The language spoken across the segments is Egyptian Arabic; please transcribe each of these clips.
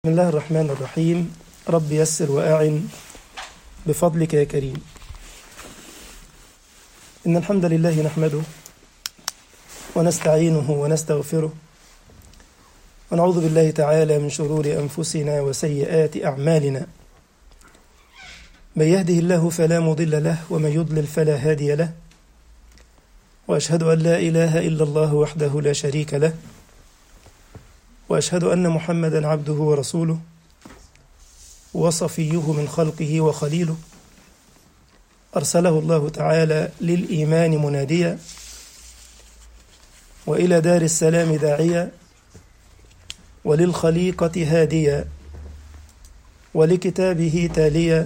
بسم الله الرحمن الرحيم رب يسر وأعن بفضلك يا كريم إن الحمد لله نحمده ونستعينه ونستغفره ونعوذ بالله تعالى من شرور أنفسنا وسيئات أعمالنا من يهده الله فلا مضل له ومن يضلل فلا هادي له وأشهد أن لا إله إلا الله وحده لا شريك له واشهد ان محمدا عبده ورسوله وصفيه من خلقه وخليله ارسله الله تعالى للايمان مناديا والى دار السلام داعيا وللخليقه هاديا ولكتابه تاليا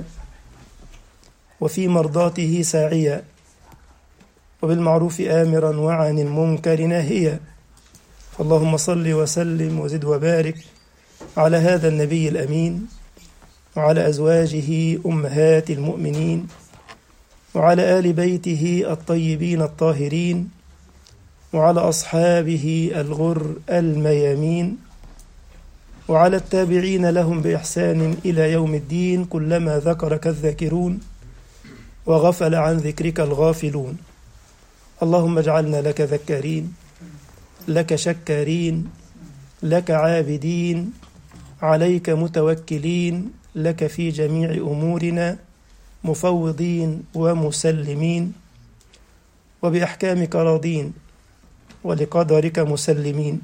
وفي مرضاته ساعيا وبالمعروف امرا وعن المنكر ناهيا فاللهم صل وسلم وزد وبارك على هذا النبي الامين وعلى ازواجه امهات المؤمنين وعلى ال بيته الطيبين الطاهرين وعلى اصحابه الغر الميامين وعلى التابعين لهم باحسان الى يوم الدين كلما ذكرك الذاكرون وغفل عن ذكرك الغافلون اللهم اجعلنا لك ذكارين لك شكارين لك عابدين عليك متوكلين لك في جميع امورنا مفوضين ومسلمين وباحكامك راضين ولقدرك مسلمين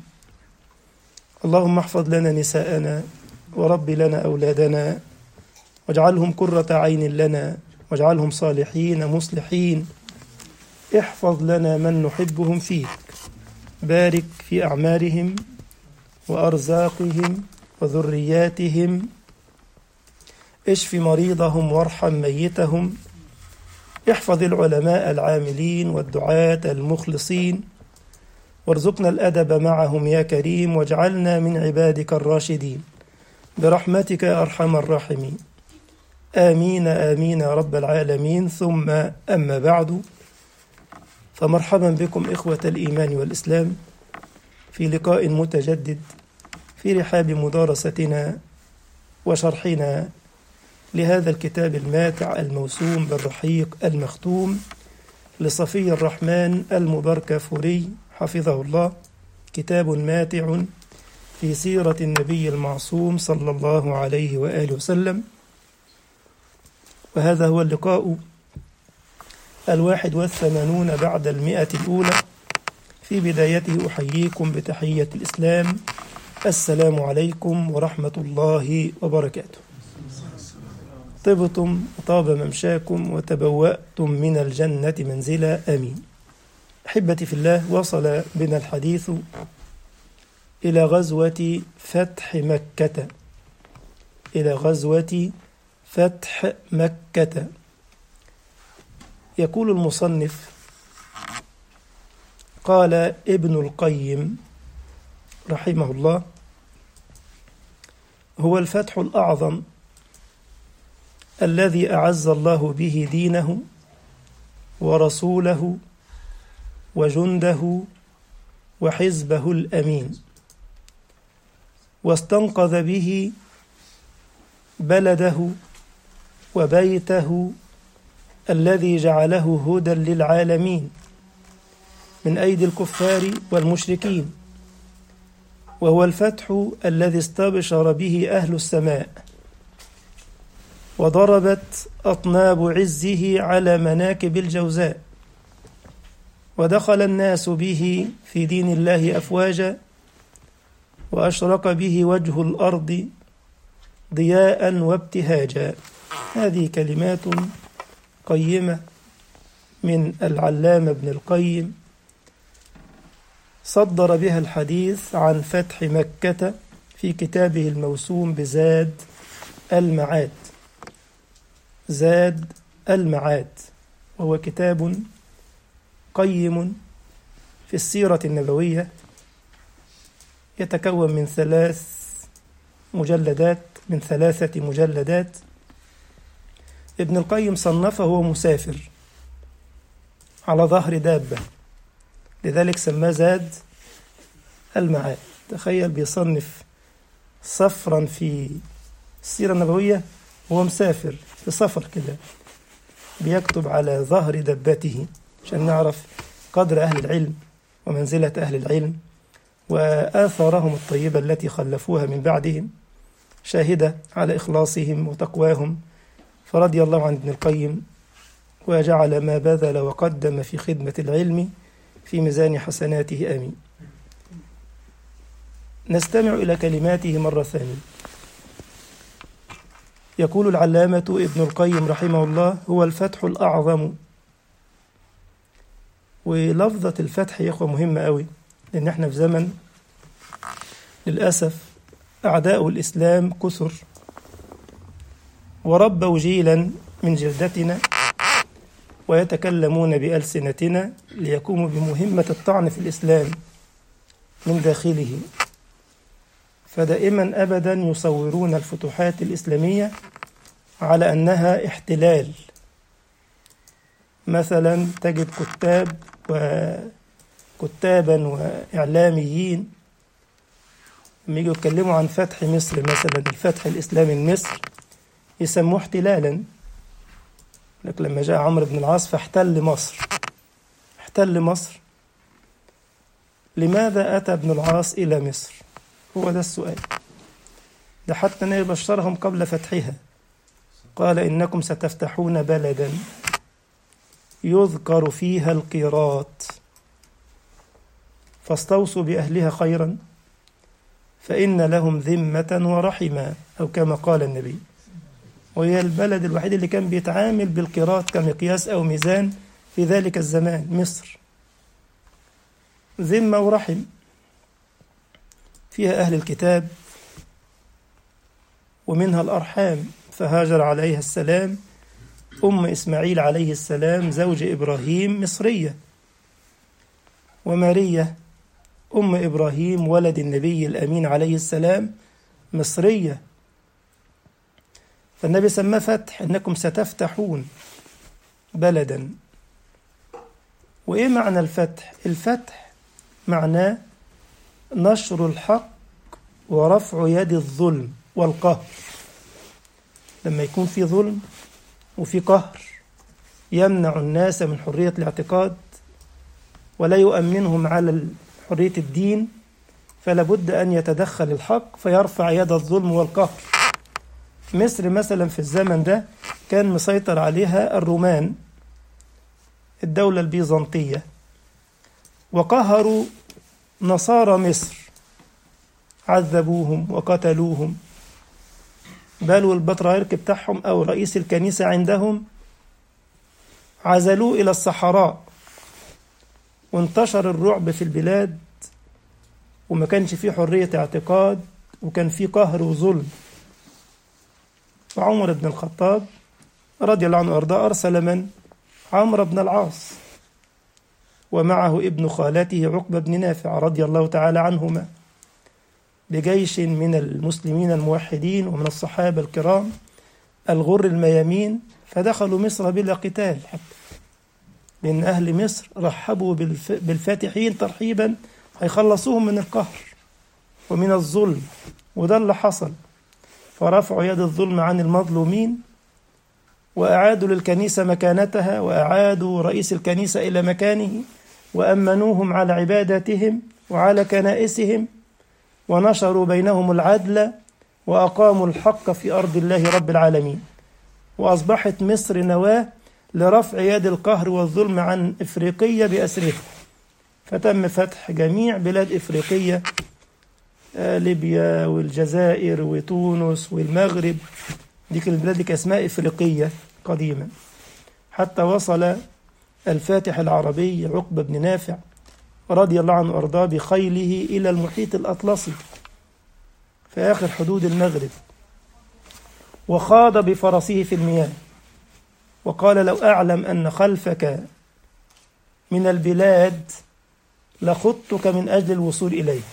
اللهم احفظ لنا نساءنا ورب لنا اولادنا واجعلهم قره عين لنا واجعلهم صالحين مصلحين احفظ لنا من نحبهم فيك بارك في أعمارهم وأرزاقهم وذرياتهم اشف مريضهم وارحم ميتهم احفظ العلماء العاملين والدعاة المخلصين وارزقنا الأدب معهم يا كريم واجعلنا من عبادك الراشدين برحمتك يا أرحم الراحمين آمين آمين يا رب العالمين ثم أما بعد فمرحبا بكم إخوة الإيمان والإسلام في لقاء متجدد في رحاب مدارستنا وشرحنا لهذا الكتاب الماتع الموسوم بالرحيق المختوم لصفي الرحمن المبركفوري حفظه الله كتاب ماتع في سيرة النبي المعصوم صلى الله عليه وآله وسلم وهذا هو اللقاء الواحد والثمانون بعد المئة الأولى في بدايته أحييكم بتحية الإسلام السلام عليكم ورحمة الله وبركاته طبتم وطاب ممشاكم وتبوأتم من الجنة منزلا آمين أحبتي في الله وصل بنا الحديث إلى غزوة فتح مكة إلى غزوة فتح مكة يقول المصنف قال ابن القيم رحمه الله هو الفتح الأعظم الذي أعز الله به دينه ورسوله وجنده وحزبه الأمين واستنقذ به بلده وبيته الذي جعله هدى للعالمين من ايدي الكفار والمشركين وهو الفتح الذي استبشر به اهل السماء وضربت اطناب عزه على مناكب الجوزاء ودخل الناس به في دين الله افواجا واشرق به وجه الارض ضياء وابتهاجا هذه كلمات قيمة من العلامة ابن القيم صدر بها الحديث عن فتح مكة في كتابه الموسوم بزاد المعاد زاد المعاد وهو كتاب قيم في السيرة النبوية يتكون من ثلاث مجلدات من ثلاثة مجلدات ابن القيم صنفه وهو مسافر على ظهر دابة لذلك سماه زاد المعاد تخيل بيصنف صفرا في السيرة النبوية وهو مسافر في سفر كده بيكتب على ظهر دبته عشان نعرف قدر أهل العلم ومنزلة أهل العلم وآثارهم الطيبة التي خلفوها من بعدهم شاهدة على إخلاصهم وتقواهم فرضي الله عن ابن القيم وجعل ما بذل وقدم في خدمة العلم في ميزان حسناته آمين نستمع إلى كلماته مرة ثانية يقول العلامة ابن القيم رحمه الله هو الفتح الأعظم ولفظة الفتح يا إخوة مهمة قوي لأن احنا في زمن للأسف أعداء الإسلام كثر وربوا جيلا من جلدتنا ويتكلمون بألسنتنا ليقوموا بمهمة الطعن في الإسلام من داخله فدائما أبدا يصورون الفتوحات الإسلامية على أنها احتلال مثلا تجد كتاب وكتابا وإعلاميين لما يجوا يتكلموا عن فتح مصر مثلا الفتح الإسلامي لمصر يسموه احتلالا لك لما جاء عمرو بن العاص فاحتل مصر احتل مصر لماذا أتى ابن العاص إلى مصر هو ده السؤال ده حتى النبي بشرهم قبل فتحها قال إنكم ستفتحون بلدا يذكر فيها القيراط فاستوصوا بأهلها خيرا فإن لهم ذمة ورحما أو كما قال النبي وهي البلد الوحيد اللي كان بيتعامل بالقيراط كمقياس أو ميزان في ذلك الزمان مصر ذمة ورحم فيها أهل الكتاب ومنها الأرحام فهاجر عليها السلام أم إسماعيل عليه السلام زوج إبراهيم مصرية ومارية أم إبراهيم ولد النبي الأمين عليه السلام مصرية فالنبي سماه فتح إنكم ستفتحون بلدا وإيه معنى الفتح؟ الفتح معناه نشر الحق ورفع يد الظلم والقهر لما يكون في ظلم وفي قهر يمنع الناس من حرية الاعتقاد ولا يؤمنهم على حرية الدين فلا بد أن يتدخل الحق فيرفع يد الظلم والقهر مصر مثلا في الزمن ده كان مسيطر عليها الرومان الدولة البيزنطية وقهروا نصارى مصر عذبوهم وقتلوهم بل والبطريرك بتاعهم أو رئيس الكنيسة عندهم عزلوه إلى الصحراء وانتشر الرعب في البلاد وما كانش فيه حرية اعتقاد وكان فيه قهر وظلم وعمر بن الخطاب رضي الله عنه وارضاه أرسل من؟ عمرو بن العاص ومعه ابن خالته عقبة بن نافع رضي الله تعالى عنهما بجيش من المسلمين الموحدين ومن الصحابة الكرام الغر الميامين فدخلوا مصر بلا قتال حتى لأن أهل مصر رحبوا بالفاتحين ترحيبا هيخلصوهم من القهر ومن الظلم وده اللي حصل فرفعوا يد الظلم عن المظلومين وأعادوا للكنيسة مكانتها وأعادوا رئيس الكنيسة إلى مكانه وأمنوهم على عباداتهم وعلى كنائسهم ونشروا بينهم العدل وأقاموا الحق في أرض الله رب العالمين وأصبحت مصر نواة لرفع يد القهر والظلم عن إفريقية بأسرها فتم فتح جميع بلاد إفريقية ليبيا والجزائر وتونس والمغرب ديك البلاد دي اسمها إفريقية قديما حتى وصل الفاتح العربي عقبة بن نافع رضي الله عنه وأرضاه بخيله إلى المحيط الأطلسي في آخر حدود المغرب وخاض بفرسه في المياه وقال لو أعلم أن خلفك من البلاد لخضتك من أجل الوصول إليه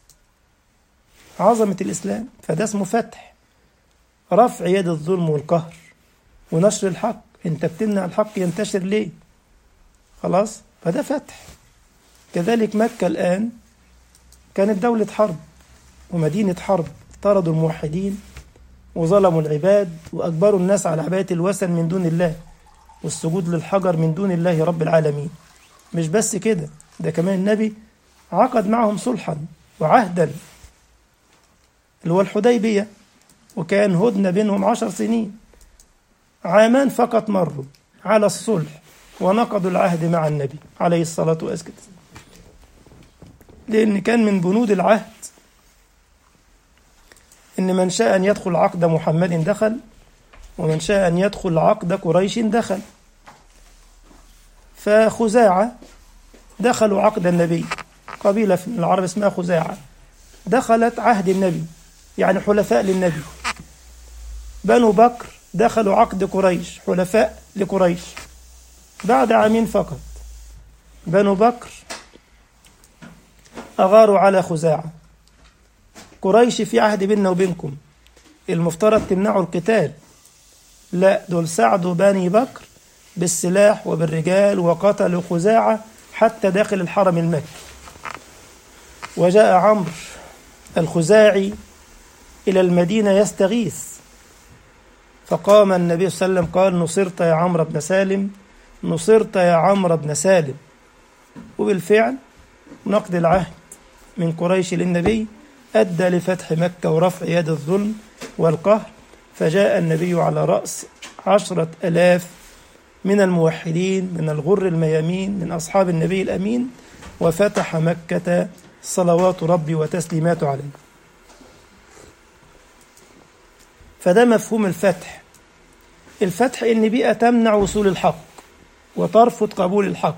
عظمة الإسلام فده اسمه فتح رفع يد الظلم والقهر ونشر الحق انت بتمنع الحق ينتشر ليه خلاص فده فتح كذلك مكة الآن كانت دولة حرب ومدينة حرب طردوا الموحدين وظلموا العباد وأجبروا الناس على عبادة الوثن من دون الله والسجود للحجر من دون الله رب العالمين مش بس كده ده كمان النبي عقد معهم صلحا وعهدا اللي هو الحديبية وكان هدنة بينهم عشر سنين عامان فقط مروا على الصلح ونقضوا العهد مع النبي عليه الصلاة والسلام لأن كان من بنود العهد إن من شاء أن يدخل عقد محمد دخل ومن شاء أن يدخل عقد قريش دخل فخزاعة دخلوا عقد النبي قبيلة من العرب اسمها خزاعة دخلت عهد النبي يعني حلفاء للنبي بنو بكر دخلوا عقد قريش حلفاء لقريش بعد عامين فقط بنو بكر أغاروا على خزاعة قريش في عهد بيننا وبينكم المفترض تمنعوا القتال لا دول ساعدوا بني بكر بالسلاح وبالرجال وقتلوا خزاعة حتى داخل الحرم المكي وجاء عمرو الخزاعي إلى المدينة يستغيث فقام النبي صلى الله عليه وسلم قال نصرت يا عمرو بن سالم نصرت يا عمرو بن سالم وبالفعل نقد العهد من قريش للنبي أدى لفتح مكة ورفع يد الظلم والقهر فجاء النبي على رأس عشرة ألاف من الموحدين من الغر الميامين من أصحاب النبي الأمين وفتح مكة صلوات ربي وتسليماته عليه فده مفهوم الفتح الفتح إن بيئة تمنع وصول الحق وترفض قبول الحق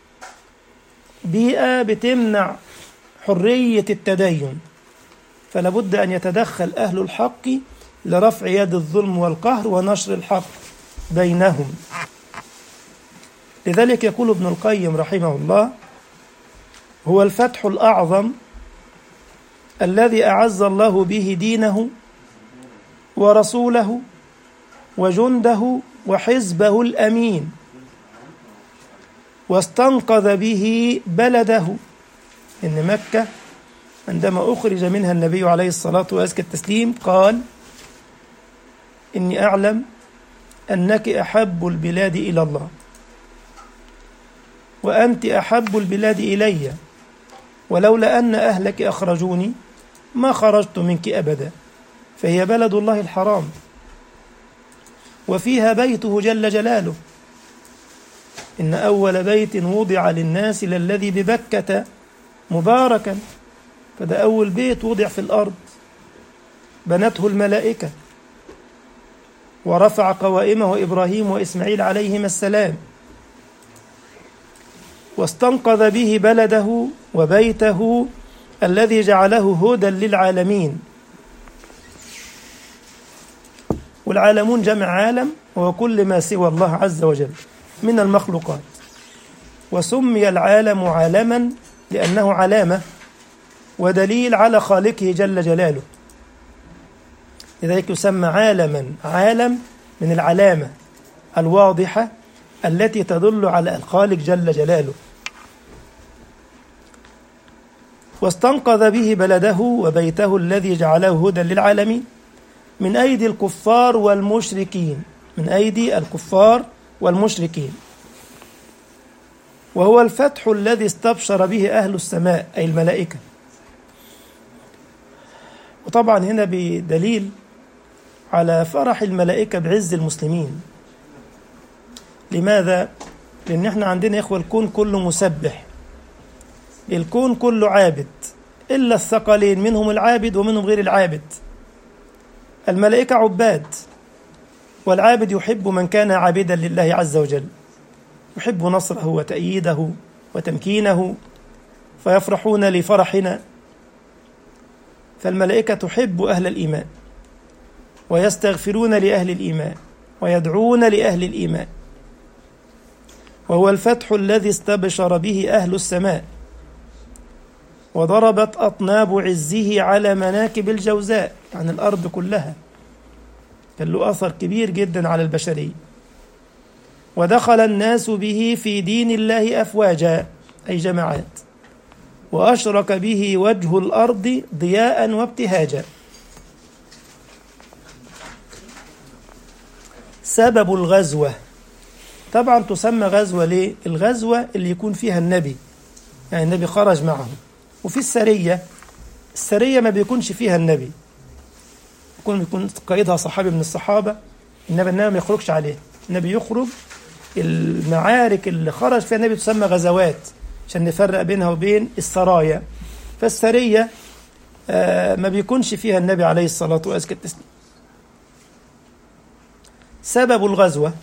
بيئة بتمنع حرية التدين فلا بد أن يتدخل أهل الحق لرفع يد الظلم والقهر ونشر الحق بينهم لذلك يقول ابن القيم رحمه الله هو الفتح الأعظم الذي أعز الله به دينه ورسوله وجنده وحزبه الأمين واستنقذ به بلده إن مكة عندما أخرج منها النبي عليه الصلاة وأزكى التسليم قال إني أعلم أنك أحب البلاد إلى الله وأنت أحب البلاد إلي ولولا أن أهلك أخرجوني ما خرجت منك أبدا فهي بلد الله الحرام وفيها بيته جل جلاله إن أول بيت وضع للناس للذي ببكة مباركا فده أول بيت وضع في الأرض بنته الملائكة ورفع قوائمه إبراهيم وإسماعيل عليهما السلام واستنقذ به بلده وبيته الذي جعله هدى للعالمين والعالمون جمع عالم وهو كل ما سوى الله عز وجل من المخلوقات وسمي العالم عالما لأنه علامة ودليل على خالقه جل جلاله لذلك يسمى عالما عالم من العلامة الواضحة التي تدل على الخالق جل جلاله واستنقذ به بلده وبيته الذي جعله هدى للعالمين من أيدي الكفار والمشركين من أيدي الكفار والمشركين وهو الفتح الذي استبشر به أهل السماء أي الملائكة وطبعا هنا بدليل على فرح الملائكة بعز المسلمين لماذا؟ لأن احنا عندنا إخوة الكون كله مسبح الكون كله عابد إلا الثقلين منهم العابد ومنهم غير العابد الملائكة عباد والعابد يحب من كان عابدا لله عز وجل يحب نصره وتأييده وتمكينه فيفرحون لفرحنا فالملائكة تحب أهل الإيمان ويستغفرون لأهل الإيمان ويدعون لأهل الإيمان وهو الفتح الذي استبشر به أهل السماء وضربت أطناب عزه على مناكب الجوزاء عن الأرض كلها كان له أثر كبير جدا على البشرية ودخل الناس به في دين الله أفواجا أي جماعات وأشرك به وجه الأرض ضياء وابتهاجا سبب الغزوة طبعا تسمى غزوة ليه؟ الغزوة اللي يكون فيها النبي يعني النبي خرج معه وفي السرية السرية ما بيكونش فيها النبي يكون بيكون قائدها صحابي من الصحابة النبي النبي ما يخرجش عليه النبي يخرج المعارك اللي خرج فيها النبي تسمى غزوات عشان نفرق بينها وبين السرايا فالسرية آه ما بيكونش فيها النبي عليه الصلاة وأزكى التسليم سبب الغزوة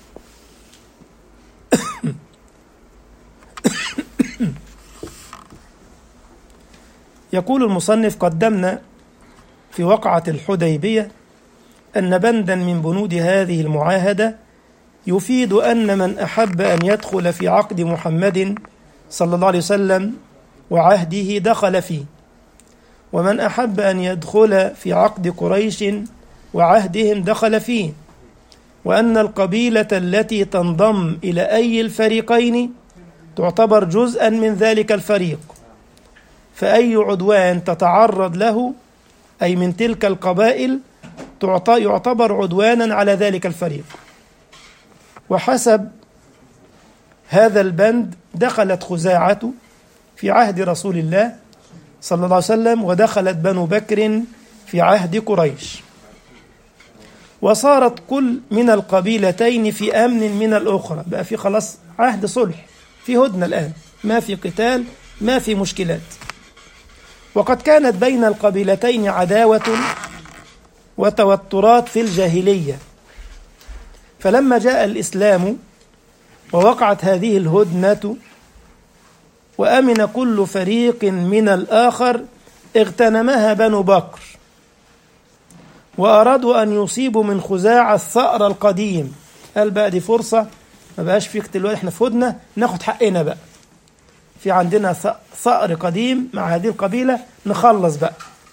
يقول المصنف قدمنا في وقعة الحديبية أن بندا من بنود هذه المعاهدة يفيد أن من أحب أن يدخل في عقد محمد صلى الله عليه وسلم وعهده دخل فيه ومن أحب أن يدخل في عقد قريش وعهدهم دخل فيه وأن القبيلة التي تنضم إلى أي الفريقين تعتبر جزءا من ذلك الفريق فأي عدوان تتعرض له أي من تلك القبائل يعتبر عدوانا على ذلك الفريق وحسب هذا البند دخلت خزاعة في عهد رسول الله صلى الله عليه وسلم ودخلت بنو بكر في عهد قريش وصارت كل من القبيلتين في أمن من الأخرى بقى في خلاص عهد صلح في هدنة الآن ما في قتال ما في مشكلات وقد كانت بين القبيلتين عداوة وتوترات في الجاهلية فلما جاء الإسلام ووقعت هذه الهدنة وأمن كل فريق من الآخر اغتنمها بنو بكر وأرادوا أن يصيبوا من خزاعة الثأر القديم قال بقى دي فرصة ما بقاش في دلوقتي احنا في هدنة ناخد حقنا بقى في عندنا ثأر قديم مع هذه القبيلة نخلص بقى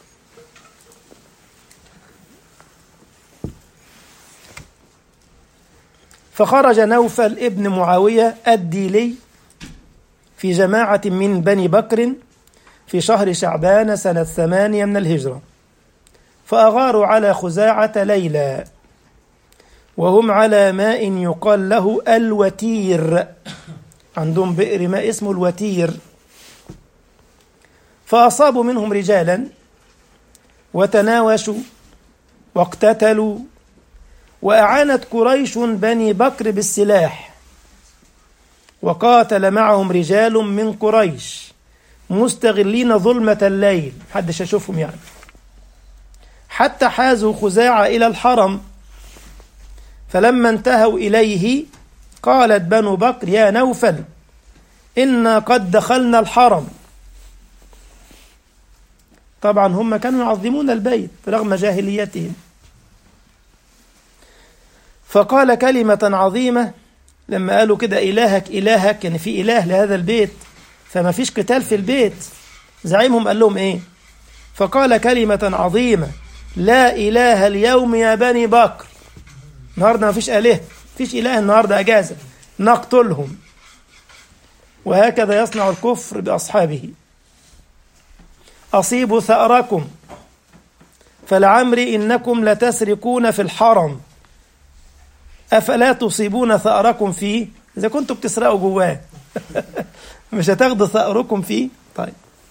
فخرج نوفل ابن معاوية الديلي في جماعة من بني بكر في شهر شعبان سنة ثمانية من الهجرة فأغاروا على خزاعة ليلى وهم على ماء يقال له الوتير عندهم بئر ماء اسمه الوتير فأصابوا منهم رجالا وتناوشوا واقتتلوا وأعانت قريش بني بكر بالسلاح وقاتل معهم رجال من قريش مستغلين ظلمة الليل محدش يشوفهم يعني حتى حازوا خزاعة إلى الحرم فلما انتهوا إليه قالت بنو بكر يا نوفل إنا قد دخلنا الحرم طبعا هم كانوا يعظمون البيت رغم جاهليتهم فقال كلمة عظيمة لما قالوا كده إلهك إلهك يعني في إله لهذا البيت فما فيش قتال في البيت زعيمهم قال لهم إيه فقال كلمة عظيمة لا إله اليوم يا بني بكر النهاردة ما فيش آله فيش إله النهاردة أجازة نقتلهم وهكذا يصنع الكفر بأصحابه أصيبوا ثأركم فلعمري إنكم لتسرقون في الحرم أفلا تصيبون ثأركم فيه إذا كنتم بتسرقوا جواه مش هتاخدوا ثأركم فيه طيب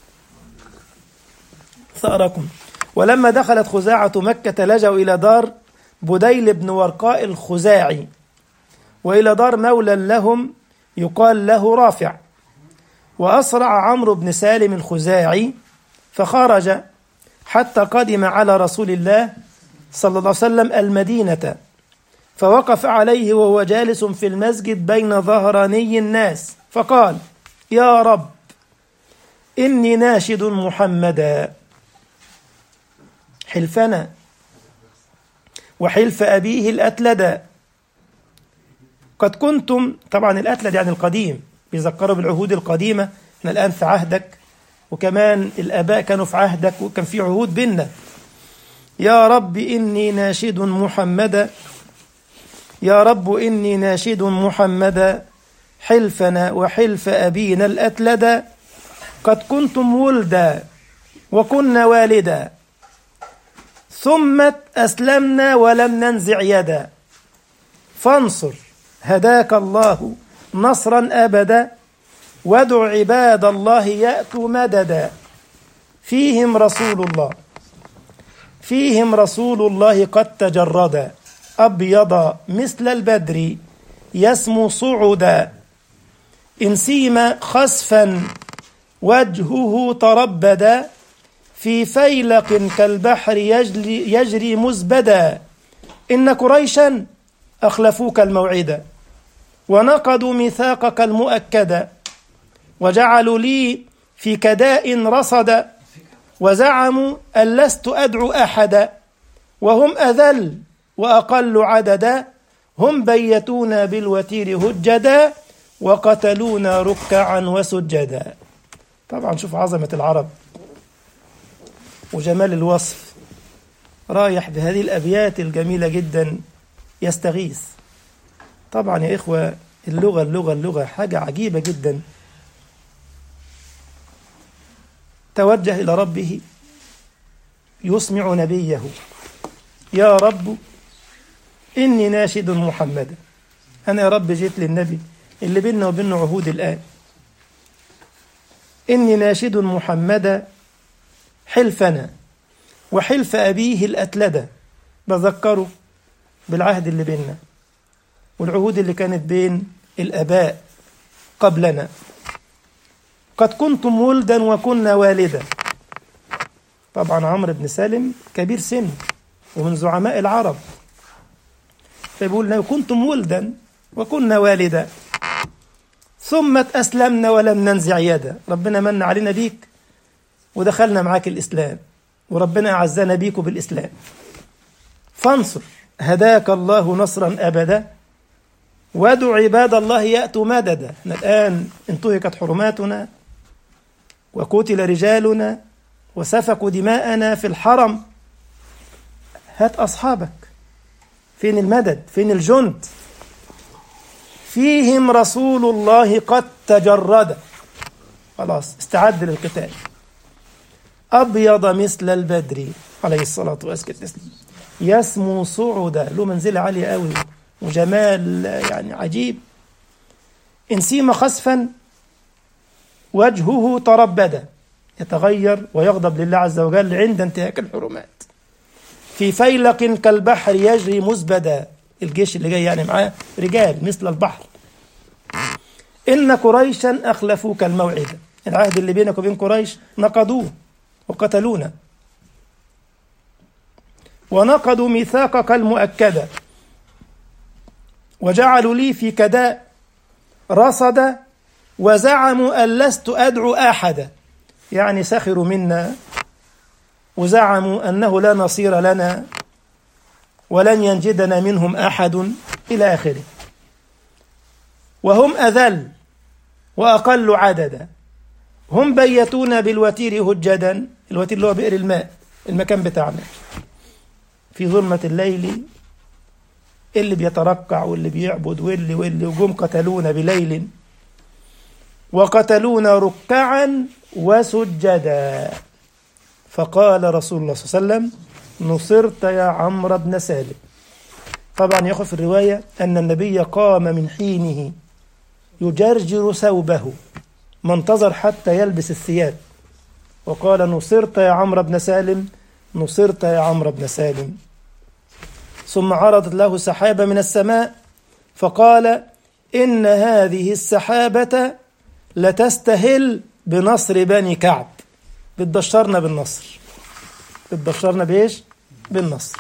ثأركم ولما دخلت خزاعة مكة لجوا إلى دار بديل بن ورقاء الخزاعي وإلى دار مولى لهم يقال له رافع وأسرع عمرو بن سالم الخزاعي فخرج حتى قدم على رسول الله صلى الله عليه وسلم المدينة فوقف عليه وهو جالس في المسجد بين ظهراني الناس فقال يا رب إني ناشد محمدا حلفنا وحلف أبيه الأتلدا قد كنتم طبعا الأتلد يعني القديم بيذكروا بالعهود القديمة احنا الآن في عهدك وكمان الآباء كانوا في عهدك وكان في عهود بينا يا رب إني ناشد محمدا يا رب إني ناشد محمدا حلفنا وحلف أبينا الأتلدا قد كنتم ولدا وكنا والدا ثم أسلمنا ولم ننزع يدا فانصر هداك الله نصرا أبدا وادع عباد الله يأتوا مددا فيهم رسول الله فيهم رسول الله قد تجردا أبيض مثل البدر يسمو صعدا إن سيم خسفا وجهه تربدا في فيلق كالبحر يجري, يجري مزبدا إن قريشا أخلفوك الموعدا ونقضوا ميثاقك المؤكدا وجعلوا لي في كداء رصدا وزعموا أن لست أدعو أحدا وهم أذل وأقل عددا هم بيتونا بالوتير هجدا وقتلونا ركعا وسجدا طبعا شوف عظمة العرب وجمال الوصف رايح بهذه الأبيات الجميلة جدا يستغيث طبعا يا إخوة اللغة اللغة اللغة حاجة عجيبة جدا توجه إلى ربه يسمع نبيه يا رب إني ناشد محمدا أنا يا رب جيت للنبي اللي بيننا وبينه عهود الآن إني ناشد محمدا حلفنا وحلف أبيه الأتلدة بذكره بالعهد اللي بيننا والعهود اللي كانت بين الآباء قبلنا قد كنتم ولدا وكنا والدا طبعا عمرو بن سالم كبير سن ومن زعماء العرب فيقول لو كنتم ولدا وكنا والدا ثم أسلمنا ولم ننزع يدا ربنا من علينا بيك ودخلنا معاك الإسلام وربنا أعزنا بيك بالإسلام فانصر هداك الله نصرا أبدا وادع عباد الله يأتوا مددا احنا الآن انتهكت حرماتنا وقتل رجالنا وسفكوا دماءنا في الحرم هات أصحابك فين المدد فين الجند فيهم رسول الله قد تجرد خلاص استعد للقتال أبيض مثل البدر عليه الصلاة والسلام يسمو صعدا له منزلة عالية قوي وجمال يعني عجيب إن سيم خسفا وجهه تربدا يتغير ويغضب لله عز وجل عند انتهاك الحرمات في فيلق كالبحر يجري مزبدا الجيش اللي جاي يعني معاه رجال مثل البحر إن قريشا أخلفوك الموعد العهد اللي بينك وبين قريش نقضوه وقتلونا ونقضوا ميثاقك المؤكدة وجعلوا لي في كداء رصد وزعموا أن لست أدعو أحدا يعني سخروا منا وزعموا أنه لا نصير لنا ولن ينجدنا منهم أحد إلى آخره وهم أذل وأقل عددا هم بيتونا بالوتير هجدا الوتير اللي هو بئر الماء المكان بتاعنا في ظلمة الليل اللي بيترقع واللي بيعبد واللي واللي وجم قتلونا بليل وقتلونا ركعا وسجدا فقال رسول الله صلى الله عليه وسلم نصرت يا عمرو بن سالم طبعا يقول في الرواية أن النبي قام من حينه يجرجر ثوبه ما انتظر حتى يلبس الثياب وقال نصرت يا عمرو بن سالم نصرت يا عمرو بن سالم ثم عرضت له سحابة من السماء فقال إن هذه السحابة لتستهل بنصر بني كعب بتبشرنا بالنصر بتبشرنا بإيش؟ بالنصر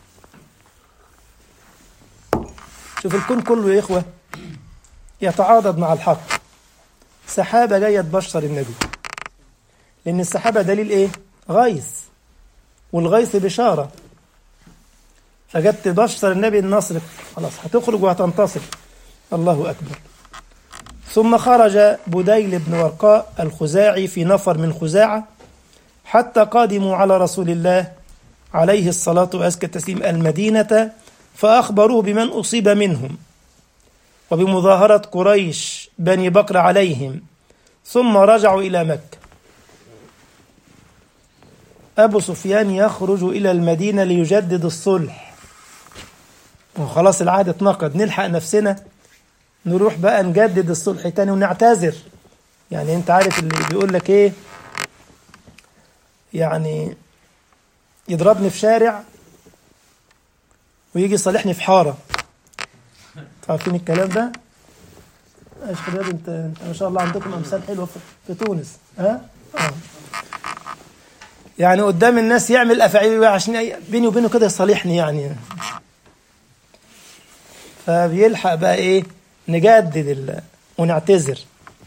شوف الكون كله يا إخوة يتعاضد مع الحق سحابة جاية تبشر النبي لأن السحابة دليل إيه؟ غيث والغيث بشارة فجت تبشر النبي النصر خلاص هتخرج وهتنتصر الله أكبر ثم خرج بديل بن ورقاء الخزاعي في نفر من خزاعة حتى قادموا على رسول الله عليه الصلاة وأزكى التسليم المدينة فأخبروه بمن أصيب منهم وبمظاهرة قريش بني بكر عليهم ثم رجعوا إلى مكة أبو سفيان يخرج إلى المدينة ليجدد الصلح وخلاص العهد اتنقض نلحق نفسنا نروح بقى نجدد الصلح تاني ونعتذر يعني انت عارف اللي بيقول لك ايه يعني يضربني في شارع ويجي يصالحني في حاره عارفين الكلام ده يا شباب انت انت ما شاء الله عندكم امثال حلوه في, في تونس ها اه يعني قدام الناس يعمل افاعيل عشان بيني وبينه كده يصالحني يعني فبيلحق بقى ايه نجدد ال... ونعتذر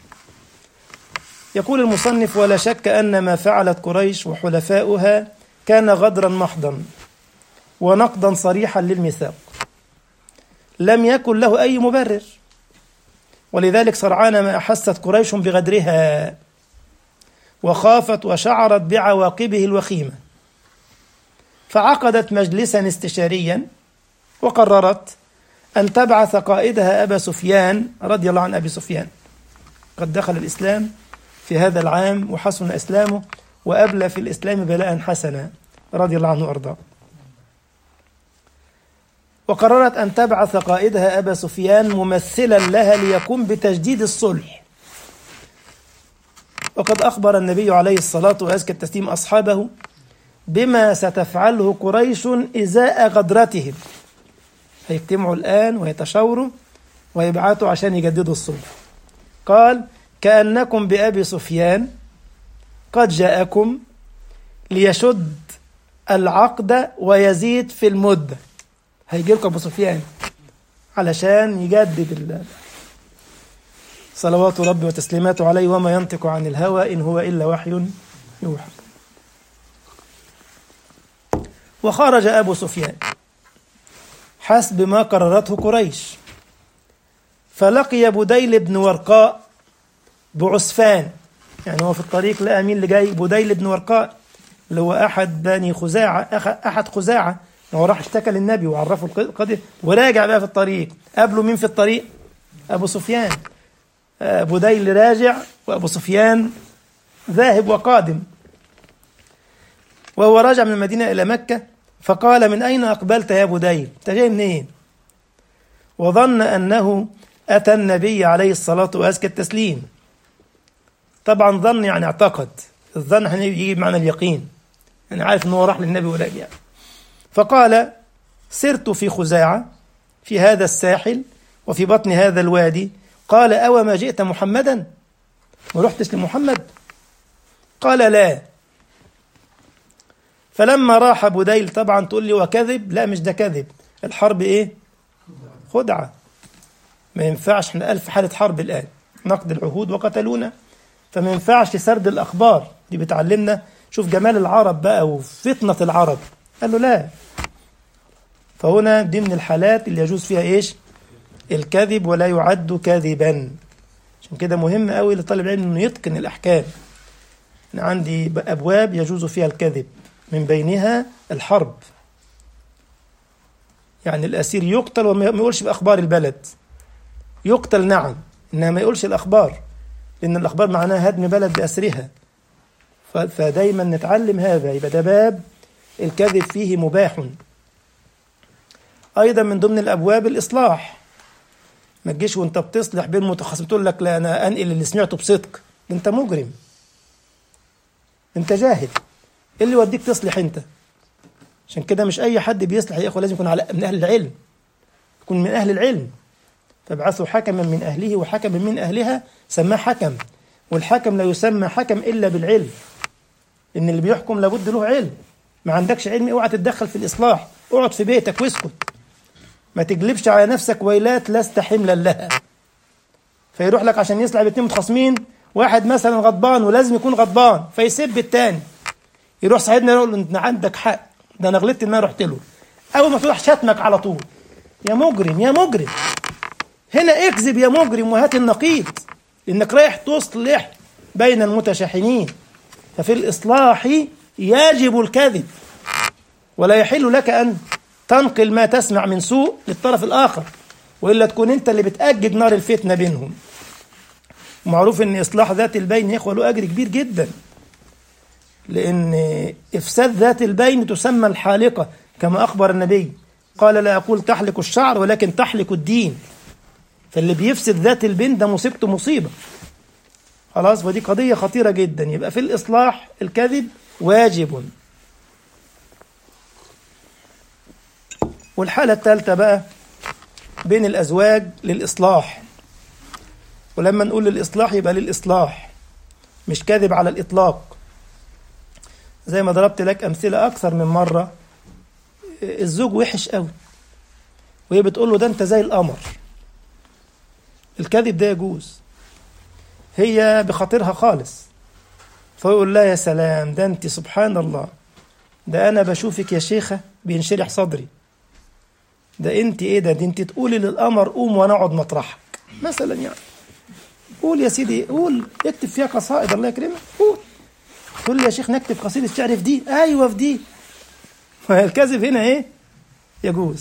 يقول المصنف ولا شك ان ما فعلت قريش وحلفاؤها كان غدرا محضا ونقضا صريحا للميثاق لم يكن له اي مبرر ولذلك سرعان ما احست قريش بغدرها وخافت وشعرت بعواقبه الوخيمه فعقدت مجلسا استشاريا وقررت أن تبعث قائدها أبا سفيان رضي الله عن أبي سفيان قد دخل الإسلام في هذا العام وحسن إسلامه وأبلى في الإسلام بلاء حسنا رضي الله عنه وأرضاه وقررت أن تبعث قائدها أبا سفيان ممثلا لها ليقوم بتجديد الصلح وقد أخبر النبي عليه الصلاة وأزكى التسليم أصحابه بما ستفعله قريش إزاء غدرتهم هيجتمعوا الآن ويتشاوروا ويبعثوا عشان يجددوا الصلح قال كأنكم بأبي سفيان قد جاءكم ليشد العقد ويزيد في المدة هيجي لكم أبو سفيان علشان يجدد ال صلوات ربي وتسليماته عليه وما ينطق عن الهوى إن هو إلا وحي يوحى وخرج أبو سفيان حسب ما قررته قريش فلقي بديل بن ورقاء بعسفان يعني هو في الطريق لقى مين اللي جاي بديل بن ورقاء اللي هو أحد بني خزاعة أحد خزاعة هو راح اشتكى للنبي وعرفه القضية وراجع بقى في الطريق قابله مين في الطريق أبو سفيان بديل راجع وأبو سفيان ذاهب وقادم وهو راجع من المدينة إلى مكة فقال من أين أقبلت يا بديل أنت جاي منين وظن أنه أتى النبي عليه الصلاة وأزكى التسليم طبعا ظن يعني اعتقد الظن يجي بمعنى اليقين يعني عارف أنه راح للنبي وراجع فقال سرت في خزاعة في هذا الساحل وفي بطن هذا الوادي قال أو ما جئت محمدا ما رحتش لمحمد قال لا فلما راح بديل طبعا تقول لي وكذب لا مش ده كذب الحرب ايه خدعة ما ينفعش احنا ألف حالة حرب الآن نقد العهود وقتلونا فما ينفعش سرد الأخبار دي بتعلمنا شوف جمال العرب بقى وفتنة العرب قال له لا فهنا دي من الحالات اللي يجوز فيها ايش الكذب ولا يعد كاذبا عشان كده مهم قوي لطالب العلم انه يتقن الاحكام انا عندي ابواب يجوز فيها الكذب من بينها الحرب يعني الاسير يقتل وما يقولش باخبار البلد يقتل نعم انما ما يقولش الاخبار لان الاخبار معناها هدم بلد باسرها فدايما نتعلم هذا يبقى ده باب الكذب فيه مباح ايضا من ضمن الابواب الاصلاح ما تجيش وانت بتصلح بين متخاصمين تقول لك لا انا انقل اللي سمعته بصدق انت مجرم انت جاهل ايه اللي يوديك تصلح انت عشان كده مش اي حد بيصلح يا اخوه لازم يكون على من اهل العلم يكون من اهل العلم فابعثوا حكما من اهله وحكما من اهلها سماه حكم والحكم لا يسمى حكم الا بالعلم ان اللي بيحكم لابد له علم ما عندكش علم اوعى تتدخل في الاصلاح اقعد في بيتك واسكت ما تجلبش على نفسك ويلات لست حملا لها فيروح لك عشان يصلح باتنين متخاصمين واحد مثلا غضبان ولازم يكون غضبان فيسب التاني يروح صاحبنا يقول له انت عندك حق ده انا غلطت ان انا رحت له اول ما تروح شتمك على طول يا مجرم يا مجرم هنا اكذب يا مجرم وهات النقيض انك رايح تصلح بين المتشاحنين ففي الاصلاح يجب الكذب ولا يحل لك ان تنقل ما تسمع من سوء للطرف الاخر والا تكون انت اللي بتاجج نار الفتنه بينهم معروف ان اصلاح ذات البين يا اخوه له اجر كبير جدا لأن إفساد ذات البين تسمى الحالقة كما أخبر النبي قال لا أقول تحلق الشعر ولكن تحلق الدين فاللي بيفسد ذات البين ده مصيبته مصيبة خلاص ودي قضية خطيرة جدا يبقى في الإصلاح الكذب واجب والحالة الثالثة بقى بين الأزواج للإصلاح ولما نقول للإصلاح يبقى للإصلاح مش كاذب على الإطلاق زي ما ضربت لك أمثلة أكثر من مرة الزوج وحش قوي وهي بتقول له ده أنت زي القمر الكذب ده يجوز هي بخاطرها خالص فيقول لها يا سلام ده أنت سبحان الله ده أنا بشوفك يا شيخة بينشرح صدري ده أنت إيه ده, ده أنت تقولي للقمر قوم وأنا أقعد مطرحك مثلا يعني قول يا سيدي قول اكتب فيها قصائد الله يكرمك قول تقول لي يا شيخ نكتب قصيدة شعر في دي أيوة في دي الكذب هنا إيه يجوز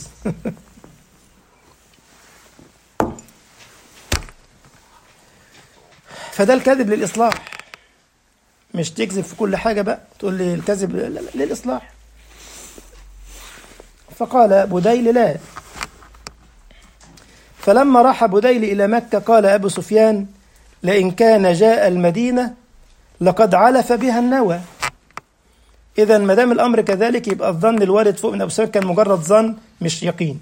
فده الكذب للإصلاح مش تكذب في كل حاجة بقى تقول لي الكذب لا لا للإصلاح فقال بديل لا فلما راح بديل إلى مكة قال أبو سفيان لئن كان جاء المدينة لقد علف بها النوى إذا ما دام الأمر كذلك يبقى الظن الوارد فوق من أبو سفيان كان مجرد ظن مش يقين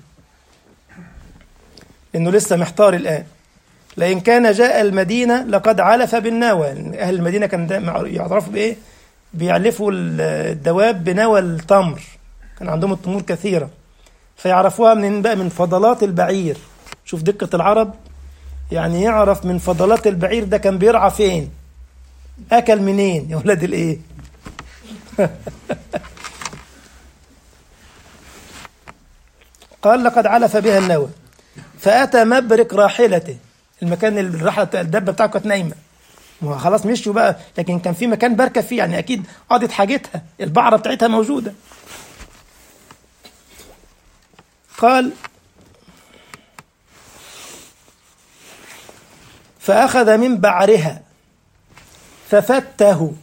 إنه لسه محتار الآن لئن كان جاء المدينة لقد علف بالنوى أهل المدينة كان يعرفوا بإيه؟ بيعلفوا الدواب بنوى التمر كان عندهم التمور كثيرة فيعرفوها من بقى من فضلات البعير شوف دقة العرب يعني يعرف من فضلات البعير ده كان بيرعى فين أكل منين يا ولاد الإيه قال لقد علف بها النوى فأتى مبرك راحلته المكان اللي الرحلة الدبة بتاعته كانت نايمة ما خلاص مشوا بقى لكن كان في مكان بركة فيه يعني أكيد قضت حاجتها البعرة بتاعتها موجودة قال فأخذ من بعرها ففته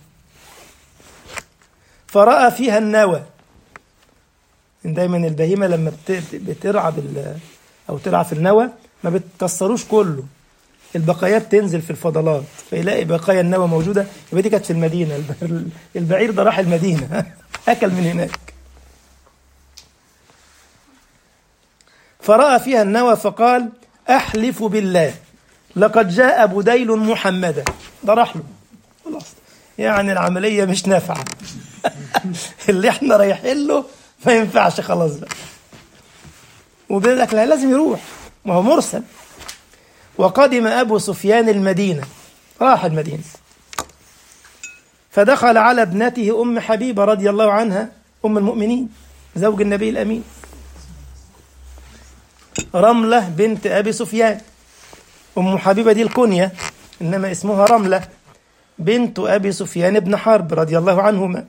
فرأى فيها النوى دايما البهيمة لما بترعى بال أو ترعى في النوى ما بتكسروش كله البقايات تنزل في الفضلات فيلاقي بقايا النوى موجودة يبقى دي كانت في المدينة البعير ده راح المدينة أكل من هناك فرأى فيها النوى فقال أحلف بالله لقد جاء بديل محمدا ده راح له خلاص يعني العملية مش نافعة اللي احنا رايحين له ما ينفعش خلاص بقى وبيقول لك لا لازم يروح ما هو مرسل وقدم أبو سفيان المدينة راح المدينة فدخل على ابنته أم حبيبة رضي الله عنها أم المؤمنين زوج النبي الأمين رملة بنت أبي سفيان أم حبيبة دي الكنية إنما اسمها رملة بنت أبي سفيان بن حرب رضي الله عنهما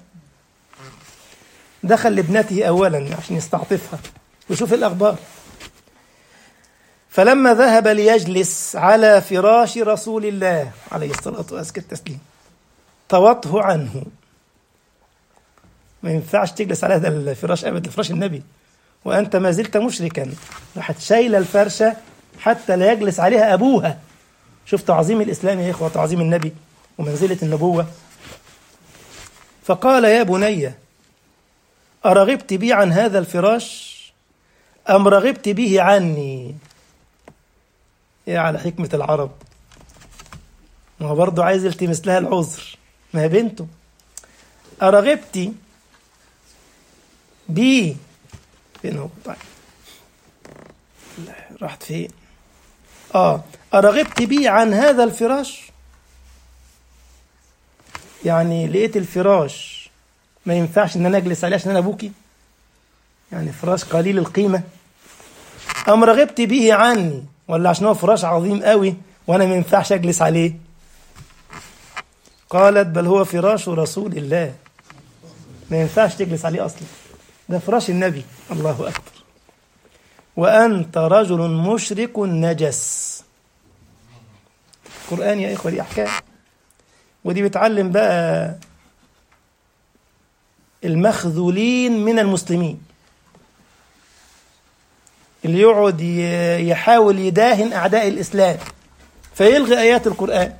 دخل لابنته أولا عشان يستعطفها ويشوف الأخبار فلما ذهب ليجلس على فراش رسول الله عليه الصلاة وأزكى التسليم طوته عنه ما ينفعش تجلس على هذا الفراش أبدا فراش النبي وأنت ما زلت مشركا راحت شايلة الفرشة حتى لا يجلس عليها أبوها شوف تعظيم الإسلام يا إخوة تعظيم النبي ومنزلة النبوة فقال يا بني أرغبت بي عن هذا الفراش أم رغبت به عني يا على حكمة العرب ما هو برضه عايز يلتمس لها العذر ما هي بنته أرغبت بي فين هو طيب راحت فين اه أرغبت بي عن هذا الفراش يعني لقيت الفراش ما ينفعش ان انا اجلس عليه عشان انا ابوكي يعني فراش قليل القيمه ام رغبت به عني ولا عشان هو فراش عظيم قوي وانا ما ينفعش اجلس عليه قالت بل هو فراش رسول الله ما ينفعش تجلس عليه اصلا ده فراش النبي الله اكبر وانت رجل مشرك نجس قران يا اخوه دي احكام ودي بتعلم بقى المخذولين من المسلمين اللي يقعد ي- يحاول يداهن أعداء الإسلام فيلغي آيات القرآن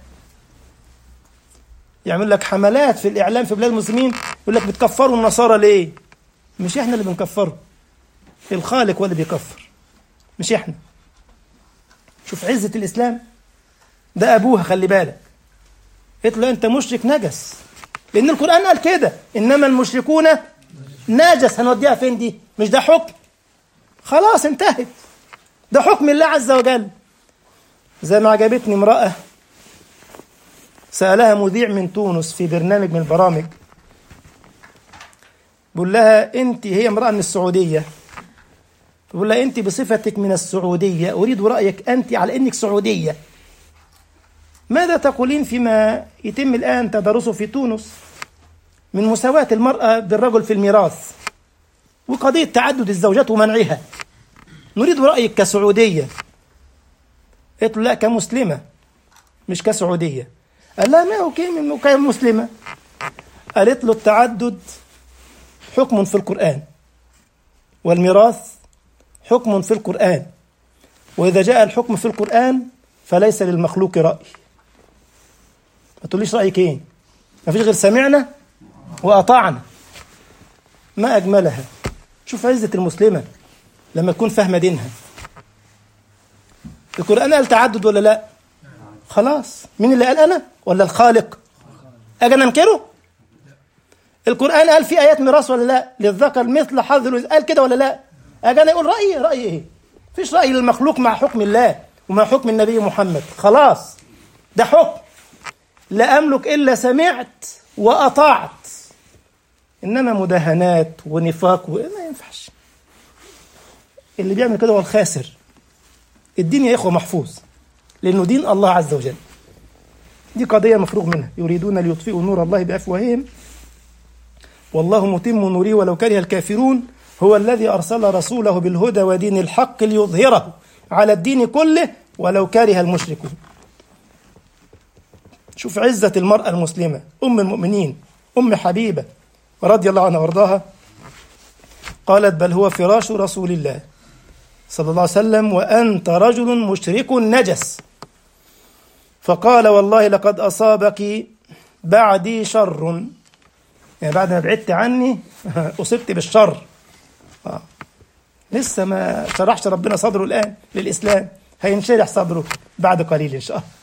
يعمل لك حملات في الإعلام في بلاد المسلمين يقول لك بتكفروا النصارى ليه؟ مش إحنا اللي بنكفرهم الخالق هو اللي بيكفر مش إحنا شوف عزة الإسلام ده أبوها خلي بالك قلت له أنت مشرك نجس لأن القرآن قال كده إنما المشركون نجس هنوديها فين دي؟ مش ده حكم خلاص انتهت ده حكم الله عز وجل زي ما عجبتني امرأة سألها مذيع من تونس في برنامج من البرامج بقول لها أنت هي امرأة من السعودية بقول لها أنت بصفتك من السعودية أريد رأيك أنت على أنك سعودية ماذا تقولين فيما يتم الآن تدرسه في تونس من مساواة المرأة بالرجل في الميراث وقضية تعدد الزوجات ومنعها نريد رأيك كسعودية قلت له لا كمسلمة مش كسعودية قال لا ما أوكي من كمسلمة قالت له التعدد حكم في القرآن والميراث حكم في القرآن وإذا جاء الحكم في القرآن فليس للمخلوق رأي ما تقوليش رأيك إيه ما فيش غير سمعنا وأطعنا ما أجملها شوف عزة المسلمة لما تكون فاهمة دينها القرآن قال تعدد ولا لا خلاص مين اللي قال أنا ولا الخالق أجي أنا أنكره القرآن قال في آيات ميراث ولا لا للذكر مثل حظ الأنثى قال كده ولا لا أجي أنا أقول رأيي رأيي إيه فيش رأي للمخلوق مع حكم الله ومع حكم النبي محمد خلاص ده حكم لا أملك إلا سمعت وأطعت إنما مداهنات ونفاق و... ما ينفعش اللي بيعمل كده هو الخاسر الدين يا إخوة محفوظ لأنه دين الله عز وجل دي قضية مفروغ منها يريدون ليطفئوا نور الله بأفواههم والله متم نوره ولو كره الكافرون هو الذي أرسل رسوله بالهدى ودين الحق ليظهره على الدين كله ولو كره المشركون شوف عزة المرأة المسلمة أم المؤمنين أم حبيبة رضي الله عنها وارضاها قالت بل هو فراش رسول الله صلى الله عليه وسلم وأنت رجل مشرك نجس فقال والله لقد أصابك بعدي شر يعني بعد ما بعدت عني أصبت بالشر آه. لسه ما شرحش ربنا صدره الآن للإسلام هينشرح صدره بعد قليل إن شاء الله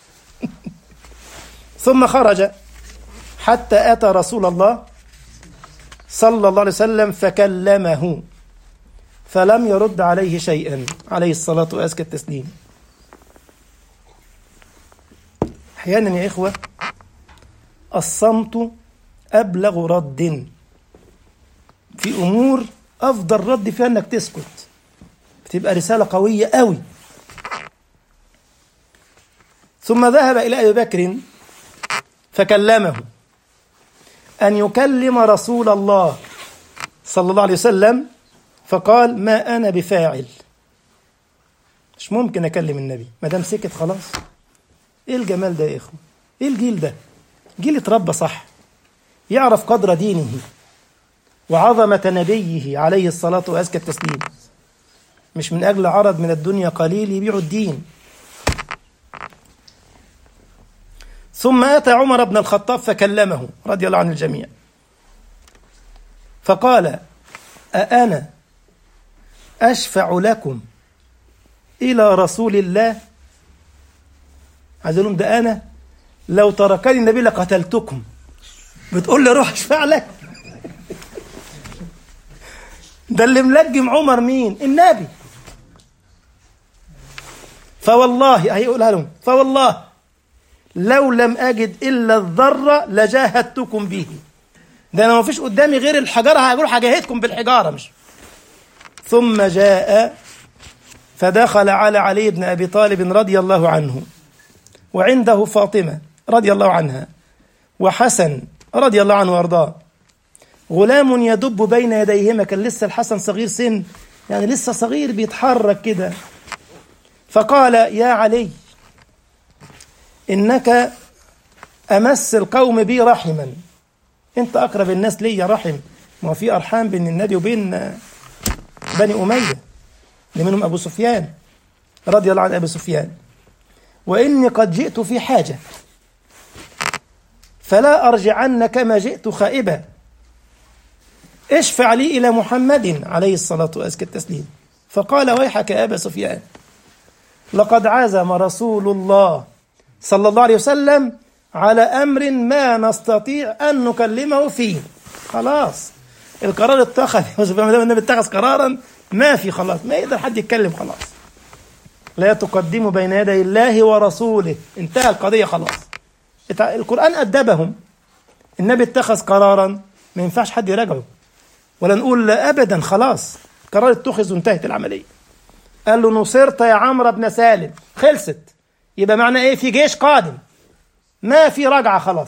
ثم خرج حتى أتى رسول الله صلى الله عليه وسلم فكلمه فلم يرد عليه شيئا عليه الصلاة وأزكى التسليم أحيانا يا إخوة الصمت أبلغ رد في أمور أفضل رد فيها أنك تسكت بتبقى رسالة قوية قوي ثم ذهب إلى أبي بكر فكلمه أن يكلم رسول الله صلى الله عليه وسلم فقال ما أنا بفاعل مش ممكن أكلم النبي ما دام سكت خلاص إيه الجمال ده يا إخوة إيه الجيل ده جيل اتربى صح يعرف قدر دينه وعظمة نبيه عليه الصلاة وأزكى التسليم مش من أجل عرض من الدنيا قليل يبيعوا الدين ثم أتى عمر بن الخطاب فكلمه رضي الله عن الجميع فقال أأنا أشفع لكم إلى رسول الله عايز لهم ده أنا لو تركني النبي لقتلتكم بتقول لي روح اشفع لك ده اللي ملجم عمر مين النبي فوالله هيقولها لهم فوالله لو لم أجد إلا الذرة لجاهدتكم به ده أنا ما فيش قدامي غير الحجارة هروح أجاهدكم بالحجارة مش ثم جاء فدخل على علي بن أبي طالب رضي الله عنه وعنده فاطمة رضي الله عنها وحسن رضي الله عنه وارضاه غلام يدب بين يديهما كان لسه الحسن صغير سن يعني لسه صغير بيتحرك كده فقال يا علي إنك أمس القوم بي رحما أنت أقرب الناس لي رحم ما في أرحام بين النبي وبين بني أمية منهم أبو سفيان رضي الله عن أبي سفيان وإني قد جئت في حاجة فلا أرجعن كما جئت خائبا اشفع لي إلى محمد عليه الصلاة وأزكى التسليم فقال ويحك يا أبا سفيان لقد عزم رسول الله صلى الله عليه وسلم على أمر ما نستطيع أن نكلمه فيه خلاص القرار اتخذ ما دام النبي اتخذ قرارا ما في خلاص ما يقدر حد يتكلم خلاص لا تقدموا بين يدي الله ورسوله انتهى القضية خلاص القرآن أدبهم النبي اتخذ قرارا ما ينفعش حد يراجعه ولا نقول لا أبدا خلاص قرار اتخذ وانتهت العملية قال له نصرت يا عمرو بن سالم خلصت يبقى معنى ايه في جيش قادم ما في رجعة خلاص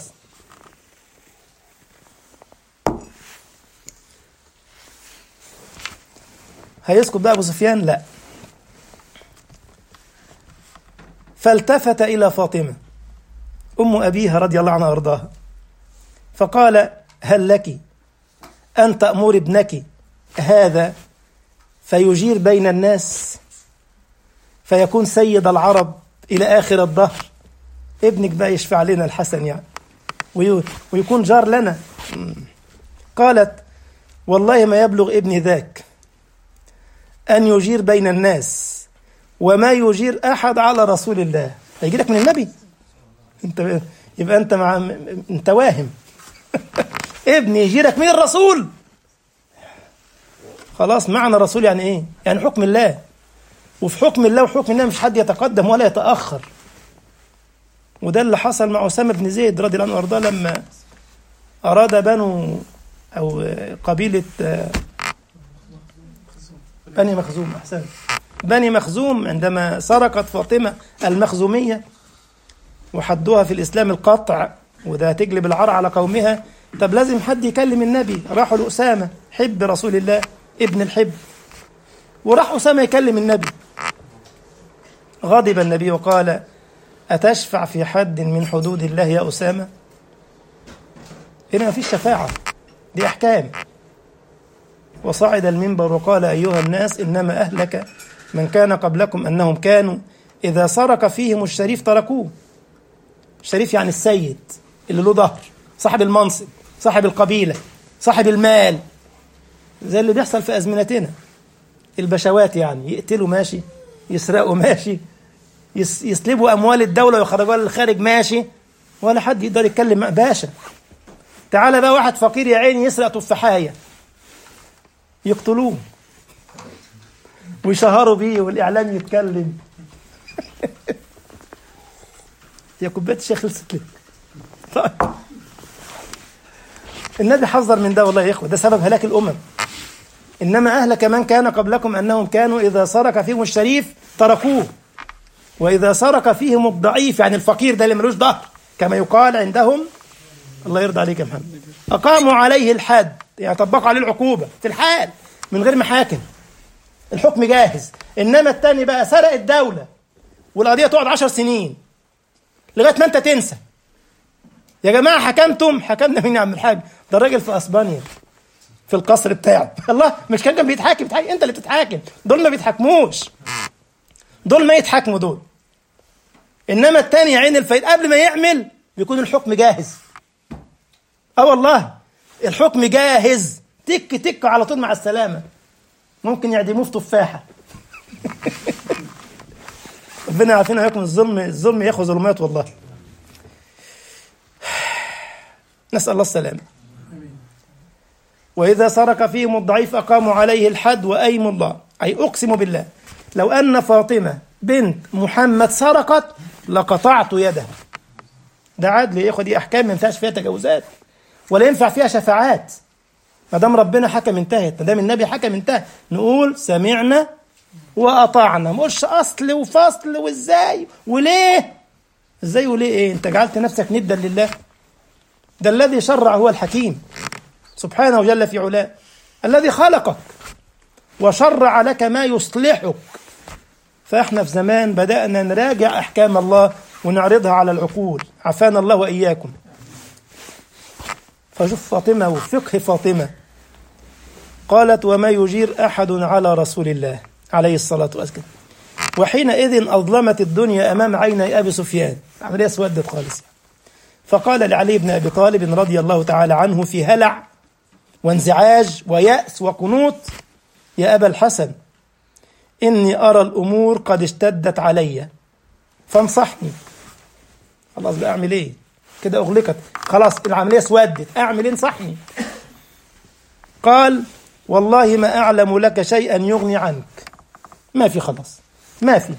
هيسكت بقى ابو سفيان لا فالتفت الى فاطمه ام ابيها رضي الله عنها وارضاها فقال هل لك ان تامر ابنك هذا فيجير بين الناس فيكون سيد العرب الى اخر الدهر ابنك بقى يشفع لنا الحسن يعني ويكون جار لنا قالت والله ما يبلغ ابني ذاك أن يجير بين الناس وما يجير أحد على رسول الله هيجي لك من النبي انت يبقى انت مع انت واهم ابني يجيرك من الرسول خلاص معنى رسول يعني ايه يعني حكم الله وفي حكم الله وحكم الله مش حد يتقدم ولا يتأخر وده اللي حصل مع أسامة بن زيد رضي الله عنه وارضاه لما أراد بنو أو قبيلة بني مخزوم أحسن بني مخزوم عندما سرقت فاطمة المخزومية وحدوها في الإسلام القطع وده تجلب العار على قومها طب لازم حد يكلم النبي راحوا لأسامة حب رسول الله ابن الحب وراح أسامة يكلم النبي غضب النبي وقال أتشفع في حد من حدود الله يا أسامة هنا ما فيش شفاعة دي أحكام وصعد المنبر وقال أيها الناس إنما أهلك من كان قبلكم أنهم كانوا إذا سرق فيهم الشريف تركوه الشريف يعني السيد اللي له ظهر صاحب المنصب صاحب القبيلة صاحب المال زي اللي بيحصل في أزمنتنا البشوات يعني يقتلوا ماشي يسرقوا ماشي يس يسلبوا أموال الدولة ويخرجوها للخارج ماشي ولا حد يقدر يتكلم مع باشا تعالى بقى واحد فقير يا عيني يسرق تفاحية يقتلوه ويشهروا بيه والإعلام يتكلم يا كوباية الشاي خلصت ليه طيب النبي حذر من ده والله يا إخوة ده سبب هلاك الأمم إنما أهلك من كان قبلكم أنهم كانوا إذا سرق فيهم الشريف تركوه وإذا سرق فيهم الضعيف يعني الفقير ده اللي ملوش ظهر كما يقال عندهم الله يرضى عليك يا محمد أقاموا عليه الحد يعني طبقوا عليه العقوبة في الحال من غير محاكم الحكم جاهز إنما التاني بقى سرق الدولة والقضية تقعد عشر سنين لغاية ما أنت تنسى يا جماعة حكمتم حكمنا مين يا عم الحاج ده الراجل في أسبانيا في القصر بتاعه الله مش كان كان بيتحاكم بيتحاكم انت اللي بتتحاكم دول ما بيتحاكموش دول ما يتحاكموا دول انما التاني يا عين الفايد قبل ما يعمل بيكون الحكم جاهز اه والله الحكم جاهز تك تك على طول مع السلامه ممكن يعدموه في تفاحه ربنا يعافينا وياكم الظلم الظلم ياخذ ظلمات والله نسال الله السلامه وإذا سرق فيهم الضعيف أقاموا عليه الحد وأيم الله أي أقسم بالله لو أن فاطمة بنت محمد سرقت لقطعت يدها ده عدل يا إخوة دي أحكام ما ينفعش فيها تجاوزات ولا ينفع فيها شفاعات ما دام ربنا حكم انتهت ما دام النبي حكم انتهى نقول سمعنا وأطعنا مش أصل وفصل وإزاي وليه إزاي وليه إيه أنت جعلت نفسك ندا لله ده الذي شرع هو الحكيم سبحانه جل في علاه الذي خلقك وشرع لك ما يصلحك فاحنا في زمان بدأنا نراجع أحكام الله ونعرضها على العقول عافانا الله وإياكم فشوف فاطمة وفقه فاطمة قالت وما يجير أحد على رسول الله عليه الصلاة والسلام وحينئذ أظلمت الدنيا أمام عيني أبي سفيان عملية اسودت خالص فقال لعلي بن أبي طالب رضي الله تعالى عنه في هلع وانزعاج ويأس وقنوط يا أبا الحسن إني أرى الأمور قد اشتدت علي فانصحني خلاص بقى أعمل إيه كده أغلقت خلاص العملية اسودت أعمل إيه انصحني قال والله ما أعلم لك شيئا يغني عنك ما في خلاص ما في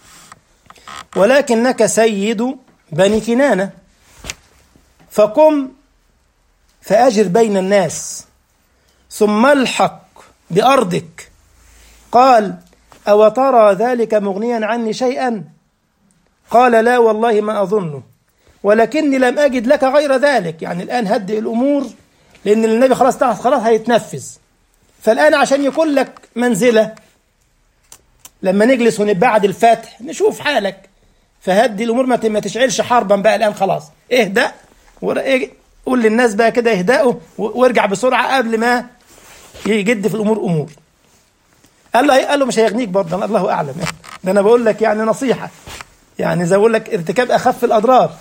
ولكنك سيد بني كنانة فقم فأجر بين الناس ثم الحق بأرضك قال أو ترى ذلك مغنيا عني شيئا قال لا والله ما أظنه ولكني لم أجد لك غير ذلك يعني الآن هدئ الأمور لأن النبي خلاص خلاص هيتنفذ فالآن عشان يكون لك منزلة لما نجلس ونبعد الفتح نشوف حالك فهدي الأمور ما تشعلش حربا بقى الآن خلاص اهدأ قول للناس بقى كده اهدأوا وارجع بسرعة قبل ما يجد في الأمور أمور قال له قال له مش هيغنيك برضه الله أعلم ده أنا بقول لك يعني نصيحة يعني زي أقول لك ارتكاب أخف الأضرار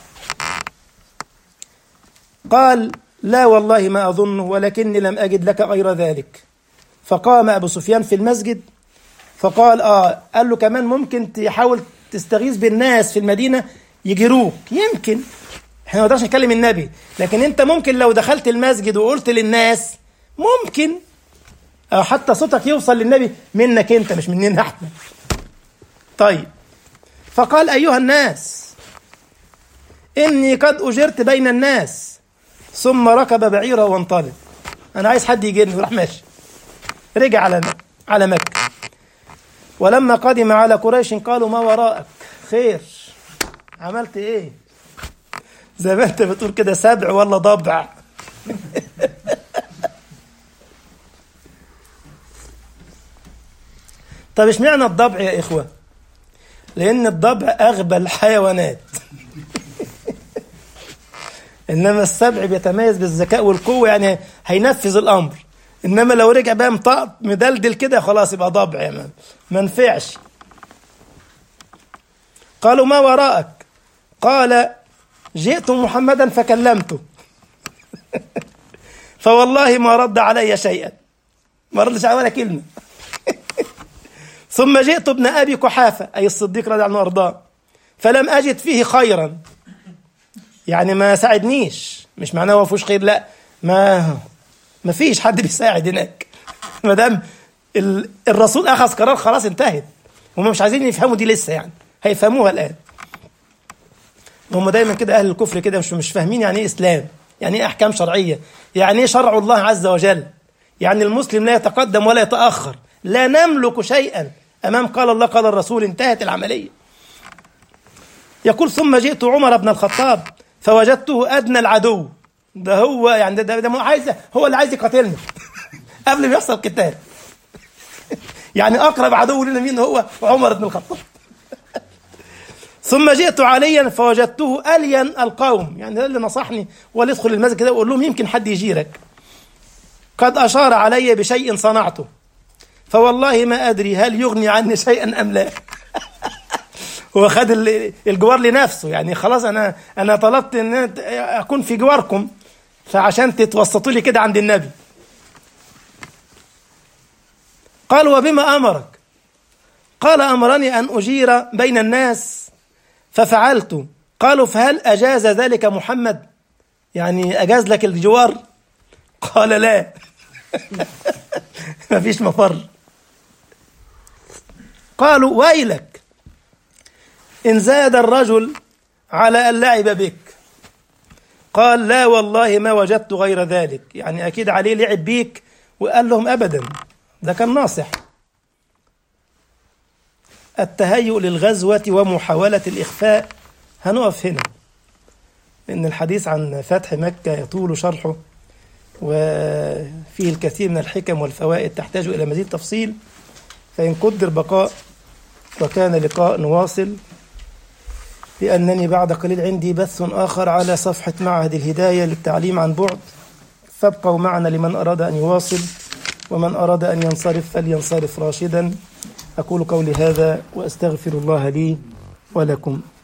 قال لا والله ما أظنه ولكني لم أجد لك غير ذلك فقام أبو سفيان في المسجد فقال آه قال له كمان ممكن تحاول تستغيث بالناس في المدينة يجروك يمكن احنا ما نقدرش نكلم النبي لكن انت ممكن لو دخلت المسجد وقلت للناس ممكن أو حتى صوتك يوصل للنبي منك انت مش مننا احنا طيب فقال ايها الناس اني قد اجرت بين الناس ثم ركب بعيره وانطلق انا عايز حد يجيني وراح ماشي رجع على على مكه ولما قدم على قريش قالوا ما وراءك خير عملت ايه زي ما انت بتقول كده سبع ولا ضبع طب اشمعنى الضبع يا اخوه لان الضبع اغبى الحيوانات انما السبع بيتميز بالذكاء والقوه يعني هينفذ الامر انما لو رجع بقى مطقط مدلدل كده خلاص يبقى ضبع يا مان ما نفعش قالوا ما وراءك قال جئت محمدا فكلمته فوالله ما رد علي شيئا ما ردش على ولا كلمه ثم جئت ابن ابي قحافه اي الصديق رضي الله عنه وارضاه فلم اجد فيه خيرا يعني ما ساعدنيش مش معناه هو فيهوش خير لا ما ما فيش حد بيساعد هناك ما دام الرسول اخذ قرار خلاص انتهت هم مش عايزين يفهموا دي لسه يعني هيفهموها الان هم دايما كده اهل الكفر كده مش مش فاهمين يعني ايه اسلام يعني ايه احكام شرعيه يعني ايه شرع الله عز وجل يعني المسلم لا يتقدم ولا يتاخر لا نملك شيئا امام قال الله قال الرسول انتهت العمليه يقول ثم جئت عمر بن الخطاب فوجدته ادنى العدو ده هو يعني ده, ده, ده عايز هو اللي عايز يقاتلنا قبل ما يحصل قتال يعني اقرب عدو لنا مين هو عمر بن الخطاب ثم جئت عليا فوجدته الين القوم يعني ده اللي نصحني ولا يدخل المسجد كده ويقول لهم يمكن حد يجيرك قد اشار علي بشيء صنعته فوالله ما ادري هل يغني عني شيئا ام لا هو خد الجوار لنفسه يعني خلاص انا انا طلبت ان اكون في جواركم فعشان تتوسطوا لي كده عند النبي قال وبما امرك قال امرني ان اجير بين الناس ففعلت قالوا فهل اجاز ذلك محمد يعني اجاز لك الجوار قال لا ما فيش مفر قالوا ويلك إن زاد الرجل على أن لعب بك قال لا والله ما وجدت غير ذلك يعني أكيد عليه لعب بيك وقال لهم أبدا ده كان ناصح التهيؤ للغزوة ومحاولة الإخفاء هنقف هنا لأن الحديث عن فتح مكة يطول شرحه وفيه الكثير من الحكم والفوائد تحتاج إلى مزيد تفصيل فإن قدر بقاء وكان لقاء نواصل لأنني بعد قليل عندي بث آخر على صفحة معهد الهداية للتعليم عن بعد فابقوا معنا لمن أراد أن يواصل ومن أراد أن ينصرف فلينصرف راشدا أقول قولي هذا وأستغفر الله لي ولكم